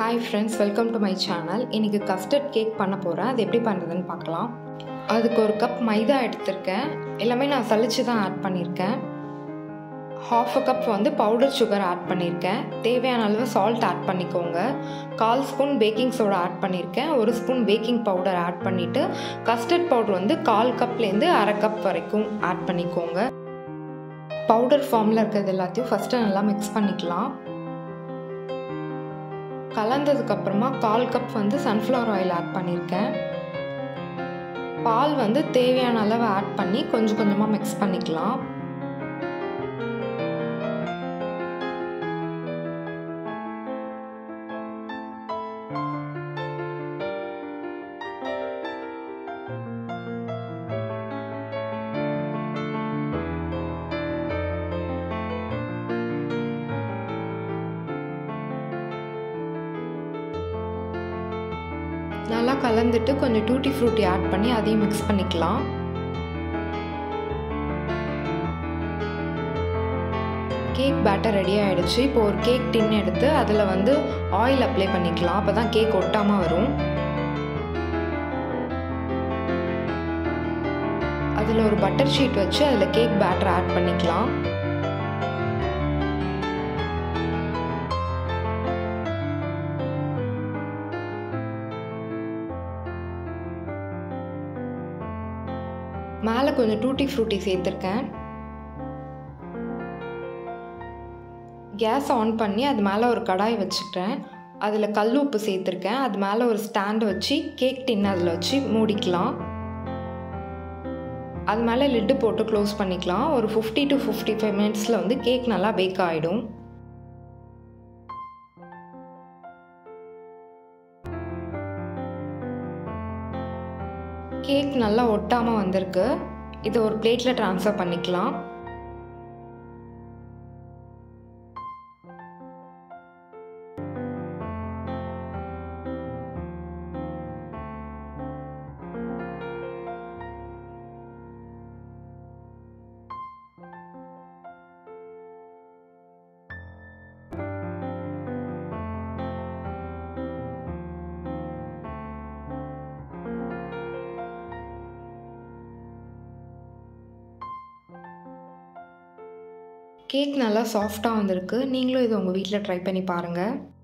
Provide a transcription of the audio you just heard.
hi friends welcome to my channel இன்றைக்கி custard cake பண்ண போகிறேன் அது எப்படி பண்ணுறதுன்னு பார்க்கலாம் அதுக்கு ஒரு கப் மைதா எடுத்திருக்கேன் எல்லாமே நான் சலிச்சு தான் ஆட் பண்ணியிருக்கேன் ஹாஃப் அ கப் வந்து பவுடர் சுகர் ஆட் பண்ணியிருக்கேன் தேவையான அளவு சால்ட் ஆட் பண்ணிக்கோங்க கால் ஸ்பூன் பேக்கிங் சோடா ஆட் பண்ணியிருக்கேன் ஒரு ஸ்பூன் பேக்கிங் பவுடர் ஆட் பண்ணிவிட்டு கஸ்டர்ட் பவுடர் வந்து கால் கப்லேருந்து அரை கப் வரைக்கும் ஆட் பண்ணிக்கோங்க பவுடர் ஃபார்மில் இருக்கிறது எல்லாத்தையும் ஃபஸ்ட்டு நல்லா மிக்ஸ் பண்ணிக்கலாம் கலந்ததுக்கப்புறமா கால் கப் வந்து சன்ஃப்ளவர் ஆயில் ஆட் பண்ணியிருக்கேன் பால் வந்து தேவையான அளவு ஆட் பண்ணி கொஞ்சம் கொஞ்சமாக மிக்ஸ் பண்ணிக்கலாம் நல்லா கலந்துட்டு கொஞ்சம் டூட்டி ஃப்ரூட்டி ஆட் பண்ணி அதையும் மிக்ஸ் பண்ணிக்கலாம் கேக் பேட்டர் ரெடி ஆகிடுச்சு இப்போ ஒரு கேக் டின் எடுத்து அதில் வந்து ஆயில் அப்ளை பண்ணிக்கலாம் அப்போ தான் கேக் ஒட்டாமல் வரும் அதில் ஒரு பட்டர் ஷீட் வச்சு அதில் கேக் பேட்டர் ஆட் பண்ணிக்கலாம் மேலே கொஞ்சம் டூட்டி ஃப்ரூட்டி சேர்த்துருக்கேன் கேஸ் ஆன் பண்ணி அது மேலே ஒரு கடாய் வச்சுட்டேன் அதில் கல் உப்பு சேர்த்துருக்கேன் அது மேலே ஒரு ஸ்டாண்டு வச்சு கேக் டின் அதில் வச்சு மூடிக்கலாம் அது மேலே லிட்டு போட்டு க்ளோஸ் பண்ணிக்கலாம் ஒரு ஃபிஃப்டி டு ஃபிஃப்டி ஃபைவ் மினிட்ஸில் வந்து கேக் நல்லா பேக் ஆகிடும் கேக் நல்லா ஒட்டாமல் வந்திருக்கு இதை ஒரு பிளேட்டில் ட்ரான்ஸ்ஃபர் பண்ணிக்கலாம் கேக் நல்லா சாஃப்டாக வந்திருக்கு நீங்களும் இதை உங்கள் வீட்டில் ட்ரை பண்ணி பாருங்கள்